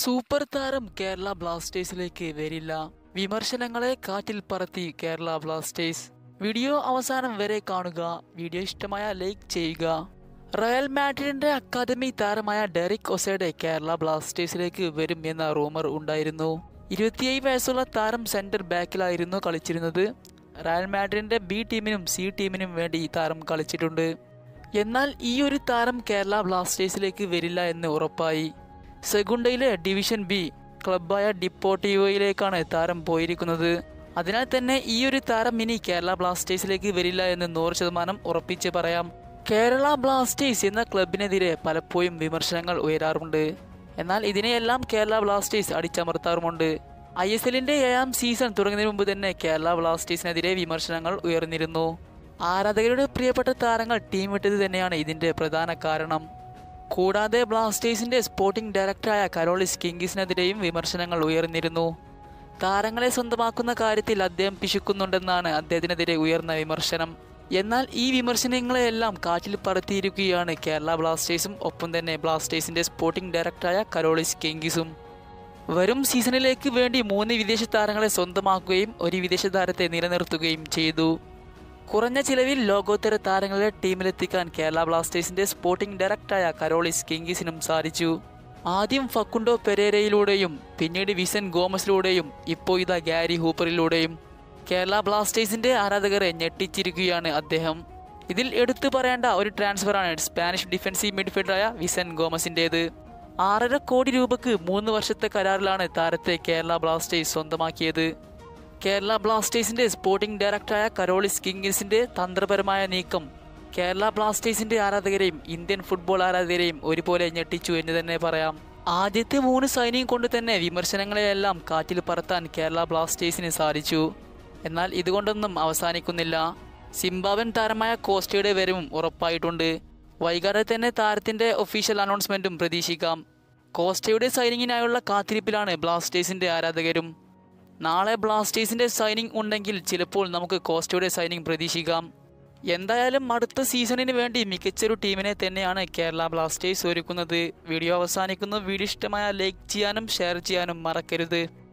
super താരം കേരള ബ്ലാസ്റ്റേഴ്സിലേക്ക് വരില്ല വിമർശനങ്ങളെ കാറ്റിൽ പറത്തി കേരള ബ്ലാസ്റ്റേഴ്സ് വീഡിയോ അവസാനം വരെ കാണുക വീഡിയോ ഇഷ്ടമായ ലൈക്ക് ചെയ്യുക റയൽ മാഡ്രിഡിന്റെ അക്കാദമി താരമായ ഡെറിക് ഒസയുടെ കേരള ബ്ലാസ്റ്റേഴ്സിലേക്ക് വരും എന്ന റൂമർ ഉണ്ടായിരുന്നു ഇരുപത്തിയേഴ് വയസ്സുള്ള താരം സെന്റർ ബാക്കിലായിരുന്നു കളിച്ചിരുന്നത് റയൽ മാഡ്രിഡിന്റെ ബി ടീമിനും സി ടീമിനും വേണ്ടി ഈ താരം കളിച്ചിട്ടുണ്ട് എന്നാൽ ഈ ഒരു താരം കേരള ബ്ലാസ്റ്റേഴ്സിലേക്ക് വരില്ല എന്ന് ഉറപ്പായി സെഗുണ്ടയിലെ ഡിവിഷൻ ബി ക്ലബായ ഡിപ്പോർട്ടീവോയിലേക്കാണ് താരം പോയിരിക്കുന്നത് അതിനാൽ തന്നെ ഈ ഒരു താരം ഇനി കേരള ബ്ലാസ്റ്റേഴ്സിലേക്ക് വരില്ല എന്ന് നൂറ് ശതമാനം ഉറപ്പിച്ച് പറയാം കേരള ബ്ലാസ്റ്റേഴ്സ് എന്ന ക്ലബിനെതിരെ പലപ്പോഴും വിമർശനങ്ങൾ ഉയരാറുണ്ട് എന്നാൽ ഇതിനെയെല്ലാം കേരള ബ്ലാസ്റ്റേഴ്സ് അടിച്ചമർത്താറുമുണ്ട് ഐ എസ് എല്ലിന്റെ ഏഴാം സീസൺ തുടങ്ങുന്നതിന് മുമ്പ് തന്നെ കേരള ബ്ലാസ്റ്റേഴ്സിനെതിരെ വിമർശനങ്ങൾ ഉയർന്നിരുന്നു ആരാധകരുടെ പ്രിയപ്പെട്ട താരങ്ങൾ ടീം വിട്ടത് തന്നെയാണ് ഇതിന്റെ പ്രധാന കാരണം കൂടാതെ ബ്ലാസ്റ്റേഴ്സിന്റെ സ്പോർട്ടിംഗ് ഡയറക്ടറായ കരോളിസ് കിങ്കിസിനെതിരെയും വിമർശനങ്ങൾ ഉയർന്നിരുന്നു താരങ്ങളെ സ്വന്തമാക്കുന്ന കാര്യത്തിൽ അദ്ദേഹം പിശുക്കുന്നുണ്ടെന്നാണ് അദ്ദേഹത്തിനെതിരെ ഉയർന്ന വിമർശനം എന്നാൽ ഈ വിമർശനങ്ങളെല്ലാം കാറ്റിൽ പറത്തിയിരിക്കുകയാണ് കേരള ബ്ലാസ്റ്റേഴ്സും ഒപ്പം തന്നെ ബ്ലാസ്റ്റേഴ്സിന്റെ സ്പോർട്ടിംഗ് ഡയറക്ടറായ കരോളിസ് കിങ്കിസും വരും സീസണിലേക്ക് വേണ്ടി മൂന്ന് വിദേശ താരങ്ങളെ സ്വന്തമാക്കുകയും ഒരു വിദേശ താരത്തെ നിലനിർത്തുകയും ചെയ്തു കുറഞ്ഞ ചിലവിൽ ലോകോത്തര താരങ്ങളെ ടീമിലെത്തിക്കാൻ കേരള ബ്ലാസ്റ്റേഴ്സിന്റെ സ്പോർട്ടിംഗ് ഡയറക്ടറായ കരോളിസ് കിങ്കിസിനും സാധിച്ചു ആദ്യം ഫക്കുണ്ടോ പെരേരയിലൂടെയും പിന്നീട് വിസൻ ഗോമസിലൂടെയും ഇപ്പോൾ ഇതാ ഗാരി ഹൂപ്പറിലൂടെയും കേരള ബ്ലാസ്റ്റേഴ്സിന്റെ ആരാധകരെ ഞെട്ടിച്ചിരിക്കുകയാണ് അദ്ദേഹം ഇതിൽ എടുത്തു പറയേണ്ട ഒരു ട്രാൻസ്ഫറാണ് സ്പാനിഷ് ഡിഫൻസീവ് മിഡ്ഫീൽഡറായ വിസൻ ഗോമസിന്റേത് ആറര കോടി രൂപക്ക് മൂന്ന് വർഷത്തെ കരാറിലാണ് താരത്തെ കേരള ബ്ലാസ്റ്റേഴ്സ് സ്വന്തമാക്കിയത് കേരള ബ്ലാസ്റ്റേഴ്സിന്റെ സ്പോർട്ടിംഗ് ഡയറക്ടറായ കരോളിസ് കിങ്ങിസിന്റെ തന്ത്രപരമായ നീക്കം കേരള ബ്ലാസ്റ്റേഴ്സിന്റെ ആരാധകരെയും ഇന്ത്യൻ ഫുട്ബോൾ ആരാധകരെയും ഒരുപോലെ ഞെട്ടിച്ചു എന്ന് തന്നെ പറയാം ആദ്യത്തെ മൂന്ന് സൈനിങ് കൊണ്ട് തന്നെ വിമർശനങ്ങളെയെല്ലാം കാറ്റിൽ പറത്താൻ കേരള ബ്ലാസ്റ്റേഴ്സിന് സാധിച്ചു എന്നാൽ ഇതുകൊണ്ടൊന്നും അവസാനിക്കുന്നില്ല സിംബാബൻ താരമായ കോസ്റ്റയുടെ വരവും ഉറപ്പായിട്ടുണ്ട് വൈകാതെ തന്നെ താരത്തിന്റെ ഒഫീഷ്യൽ അനൗൺസ്മെന്റും പ്രതീക്ഷിക്കാം കോസ്റ്റയുടെ സൈനിങ്ങിനായുള്ള കാത്തിരിപ്പിലാണ് ബ്ലാസ്റ്റേഴ്സിന്റെ ആരാധകരും നാളെ ബ്ലാസ്റ്റേഴ്സിന്റെ സൈനിങ് ഉണ്ടെങ്കിൽ ചിലപ്പോൾ നമുക്ക് കോസ്റ്റയുടെ സൈനിങ് പ്രതീക്ഷിക്കാം എന്തായാലും അടുത്ത സീസണിന് വേണ്ടി മികച്ചൊരു ടീമിനെ തന്നെയാണ് കേരള ബ്ലാസ്റ്റേഴ്സ് ഒരുക്കുന്നത് വീഡിയോ അവസാനിക്കുന്നു വീഡിയോ ഇഷ്ടമായ ലൈക്ക് ചെയ്യാനും ഷെയർ ചെയ്യാനും മറക്കരുത്